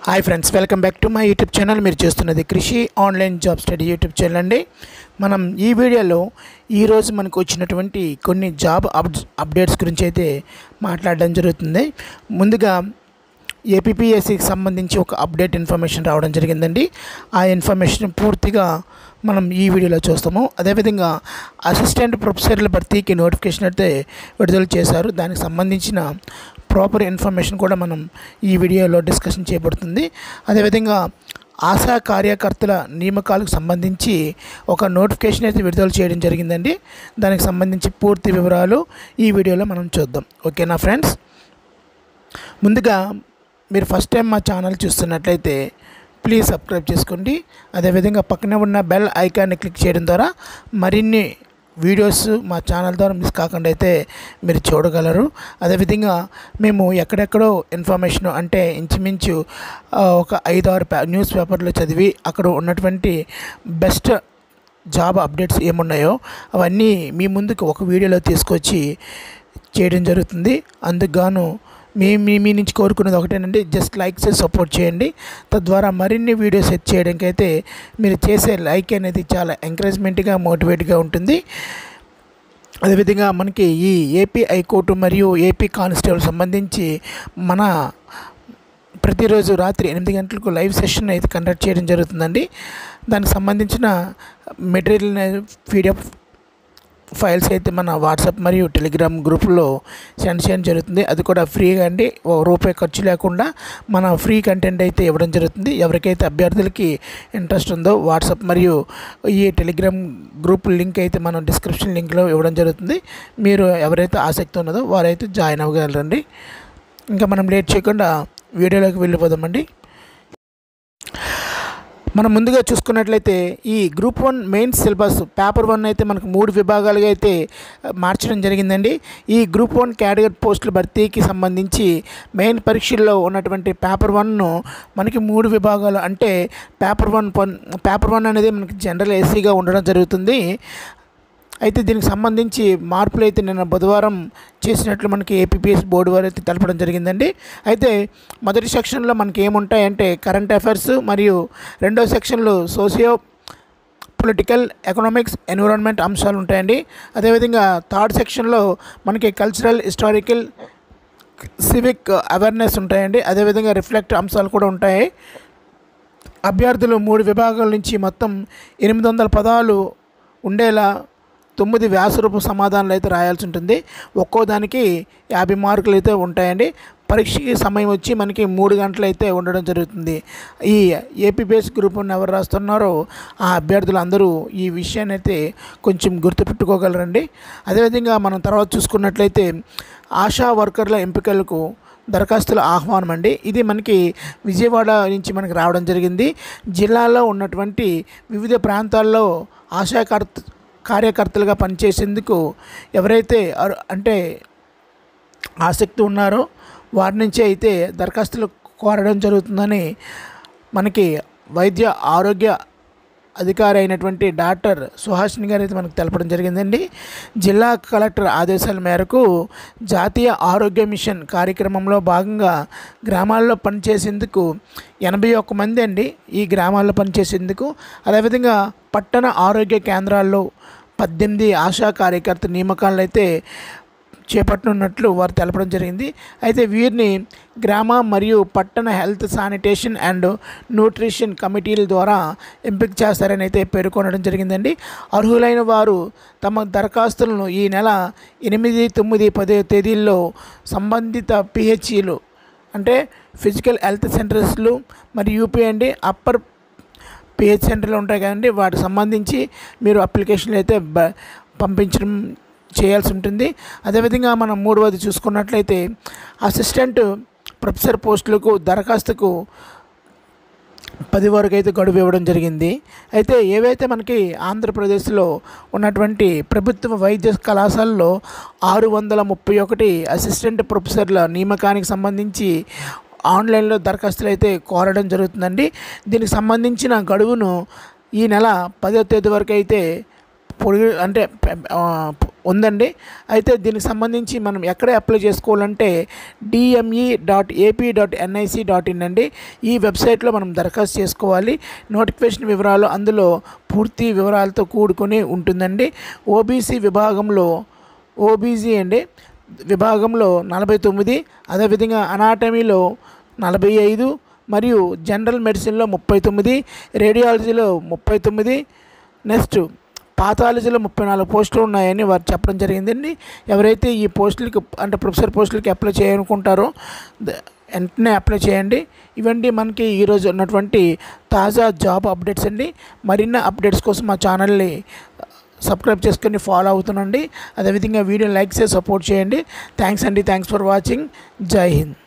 hi friends welcome back to my YouTube channel మీరు చూస్తున్నది Krishi online job study YouTube channel అండి మనం ఈ వీడియోలో ఈరోజు మనకు వచ్చినటువంటి కొన్ని జాబ్ అప్ అప్డేట్స్ గురించి అయితే మాట్లాడడం జరుగుతుంది ముందుగా ఏపీఎస్సికి సంబంధించి ఒక అప్డేట్ ఇన్ఫర్మేషన్ రావడం జరిగిందండి ఆ ఇన్ఫర్మేషన్ పూర్తిగా మనం ఈ వీడియోలో చూస్తాము అదేవిధంగా అసిస్టెంట్ ప్రొఫెసర్ల భర్తీకి నోటిఫికేషన్ అయితే విడుదల చేశారు దానికి సంబంధించిన ప్రాపర్ ఇన్ఫర్మేషన్ కూడా మనం ఈ వీడియోలో డిస్కషన్ చేయబడుతుంది అదేవిధంగా ఆశా కార్యకర్తల నియామకాలకు సంబంధించి ఒక నోటిఫికేషన్ అయితే విడుదల చేయడం జరిగిందండి దానికి సంబంధించి పూర్తి వివరాలు ఈ వీడియోలో మనం చూద్దాం ఓకేనా ఫ్రెండ్స్ ముందుగా మీరు ఫస్ట్ టైం మా ఛానల్ చూస్తున్నట్లయితే ప్లీజ్ సబ్స్క్రైబ్ చేసుకోండి అదేవిధంగా పక్కనే ఉన్న బెల్ ఐకాన్ని క్లిక్ చేయడం ద్వారా మరిన్ని వీడియోస్ మా ఛానల్ ద్వారా మిస్ కాకుండా అయితే మీరు చూడగలరు అదేవిధంగా మేము ఎక్కడెక్కడో ఇన్ఫర్మేషన్ అంటే ఇంచుమించు ఆ, ఒక ఐదు ఆరు పే న్యూస్ పేపర్లో చదివి అక్కడ ఉన్నటువంటి బెస్ట్ జాబ్ అప్డేట్స్ ఏమున్నాయో అవన్నీ మీ ముందుకు ఒక వీడియోలో తీసుకొచ్చి చేయడం జరుగుతుంది అందుకు గాను మీ మీ మీ నుంచి కోరుకున్నది ఒకటేనండి జస్ట్ లైక్ చేసి సపోర్ట్ చేయండి తద్వారా మరిన్ని వీడియోస్ సెట్ చేయడానికి అయితే మీరు చేసే లైక్ అనేది చాలా ఎంకరేజ్మెంట్గా మోటివేట్గా ఉంటుంది అదేవిధంగా మనకి ఈ ఏపీ హైకోర్టు మరియు ఏపీ కానిస్టేబుల్ సంబంధించి మన ప్రతిరోజు రాత్రి ఎనిమిది గంటలకు లైవ్ సెషన్ అయితే కండక్ట్ చేయడం జరుగుతుందండి దానికి సంబంధించిన మెటీరియల్ పీడిఎఫ్ ఫైల్స్ అయితే మన వాట్సాప్ మరియు టెలిగ్రామ్ గ్రూప్లో సెండ్ చేయడం జరుగుతుంది అది కూడా ఫ్రీగా అండి ఓ రూపాయి ఖర్చు లేకుండా మన ఫ్రీ కంటెంట్ అయితే ఇవ్వడం జరుగుతుంది ఎవరికైతే అభ్యర్థులకి ఇంట్రెస్ట్ ఉందో వాట్సాప్ మరియు ఈ టెలిగ్రామ్ గ్రూప్ లింక్ అయితే మనం డిస్క్రిప్షన్ లింక్లో ఇవ్వడం జరుగుతుంది మీరు ఎవరైతే ఆసక్తి ఉన్నదో వారైతే జాయిన్ అవ్వగలరండి ఇంకా మనం లేట్ చేయకుండా వీడియోలోకి వెళ్ళిపోదామండి మనం ముందుగా చూసుకున్నట్లయితే ఈ group one main syllabus paper one అయితే మనకు మూడు విభాగాలుగా అయితే మార్చడం జరిగిందండి ఈ గ్రూప్ వన్ కేటగిరీ పోస్టుల భర్తీకి సంబంధించి మెయిన్ పరీక్షల్లో ఉన్నటువంటి పేపర్ వన్ను మనకి మూడు విభాగాలు అంటే పేపర్ వన్ పన్ పేపర్ వన్ అనేది మనకి జనరల్ ఏసీగా ఉండడం జరుగుతుంది అయితే దీనికి సంబంధించి మార్పులు అయితే నిన్న బుధవారం చేసినట్లు మనకి ఏపీఎస్ బోర్డు వారు అయితే తెలపడం జరిగిందండి అయితే మొదటి సెక్షన్లో మనకి ఏముంటాయంటే కరెంట్ అఫైర్స్ మరియు రెండో సెక్షన్లో సోషియో పొలిటికల్ ఎకనామిక్స్ ఎన్విరాన్మెంట్ అంశాలు ఉంటాయండి అదేవిధంగా థర్డ్ సెక్షన్లో మనకి కల్చరల్ హిస్టారికల్ సివిక్ అవేర్నెస్ ఉంటాయండి అదేవిధంగా రిఫ్లెక్ట్ అంశాలు కూడా ఉంటాయి అభ్యర్థులు మూడు విభాగాల నుంచి మొత్తం ఎనిమిది వందల పదాలు ఉండేలా తొమ్మిది వ్యాసరూప సమాధానాలు అయితే రాయాల్సి ఉంటుంది ఒక్కో దానికి యాభై మార్కులు అయితే ఉంటాయండి పరీక్షకి సమయం వచ్చి మనకి మూడు గంటలు అయితే ఉండడం జరుగుతుంది ఈ ఏపీబీఎస్ గ్రూప్ వన్ ఎవరు రాస్తున్నారో ఆ అభ్యర్థులు అందరూ ఈ విషయాన్ని అయితే కొంచెం గుర్తుపెట్టుకోగలరండి అదేవిధంగా మనం తర్వాత చూసుకున్నట్లయితే ఆశా వర్కర్ల ఎంపికలకు దరఖాస్తుల ఆహ్వానం అండి ఇది మనకి విజయవాడ నుంచి మనకి రావడం జరిగింది జిల్లాలో ఉన్నటువంటి వివిధ ప్రాంతాల్లో ఆశాకర్త కార్యకర్తలుగా పనిచేసేందుకు ఎవరైతే అర్- అంటే ఆసక్తి ఉన్నారో వారి నుంచి అయితే దరఖాస్తులు కోరడం జరుగుతుందని మనకి వైద్య ఆరోగ్య అధికారి అయినటువంటి డాక్టర్ సుహాసిని గారు అయితే మనకు తెలపడం జరిగిందండి జిల్లా కలెక్టర్ ఆదేశాల మేరకు జాతీయ ఆరోగ్య మిషన్ కార్యక్రమంలో భాగంగా గ్రామాల్లో పనిచేసేందుకు ఎనభై ఒక్క మంది అండి ఈ గ్రామాల్లో పనిచేసేందుకు అదేవిధంగా పట్టణ ఆరోగ్య కేంద్రాల్లో పద్దెనిమిది ఆశా కార్యకర్త నియామకాలను అయితే చేపట్టనున్నట్లు వారు తెలపడం జరిగింది అయితే వీరిని గ్రామ మరియు పట్టణ హెల్త్ శానిటేషన్ అండ్ న్యూట్రిషన్ కమిటీల ద్వారా ఎంపిక చేస్తారని అయితే పేర్కొనడం జరిగిందండి అర్హులైన వారు తమ దరఖాస్తులను ఈ నెల ఎనిమిది తొమ్మిది పదో తేదీల్లో సంబంధిత పిహెచ్ఈలు అంటే ఫిజికల్ హెల్త్ సెంటర్స్లు మరియు యూపీ అండి అప్పర్ పిహెచ్ సెంటర్లు ఉంటాయి కదండి వాటికి సంబంధించి మీరు అప్లికేషన్లు అయితే బ- పంపించడం చేయాల్సి ఉంటుంది అదేవిధంగా మనం మూడవది చూసుకున్నట్లయితే అసిస్టెంట్ ప్రొఫెసర్ పోస్టులకు దరఖాస్తుకు పది వరకు అయితే గడువు ఇవ్వడం జరిగింది అయితే ఏవైతే మనకి ఆంధ్రప్రదేశ్లో ఉన్నటువంటి ప్రభుత్వ వైద్య కళాశాలలో ఆరు వందల ముప్పై ఒకటి అసిస్టెంట్ ప్రొఫెసర్ల నియామకానికి సంబంధించి ఆన్లైన్లో దరఖాస్తులు అయితే కోరడం జరుగుతుందండి దీనికి సంబంధించిన గడువును ఈ నెల పదో తేదీ వరకు అయితే పొడిగి అంటే పె- ఆ, ఉందండి అయితే దీనికి సంబంధించి మనం ఎక్కడ అప్లై చేసుకోవాలంటే DME dot AP dot NIC dot in అండి ఈ వెబ్సైట్లో మనం దరఖాస్తు చేసుకోవాలి నోటిఫికేషన్ వివరాలు అందులో పూర్తి వివరాలతో కూడుకొని ఉంటుందండి ఓబీసీ విభాగంలో ఓబీసీ అండి విభాగంలో నలభై తొమ్మిది అదేవిధంగా అనాటమీలో నలభై ఐదు మరియు జనరల్ మెడిసిన్లో ముప్పై తొమ్మిది రేడియాలజీలో ముప్పై తొమ్మిది నెక్స్ట్ పాథాలజీలో ముప్పై నాలుగు పోస్టులు ఉన్నాయని వారు చెప్పడం జరిగిందండి ఎవరైతే ఈ పోస్టులకి అంటే ప్రొఫెసర్ పోస్టులకి అప్లై చేయాలనుకుంటారో ద- వెంటనే అప్లై చేయండి ఇవండి మనకి ఈరోజు ఉన్నటువంటి తాజా జాబ్ అప్డేట్స్ అండి మరిన్ని అప్డేట్స్ కోసం మా ఛానల్ని సబ్స్క్రైబ్ చేసుకొని ఫాలో అవుతుండండి అదేవిధంగా వీడియో లైక్ చేసి సపోర్ట్ చేయండి థ్యాంక్స్ అండి థ్యాంక్స్ ఫర్ వాచింగ్ జై హింద్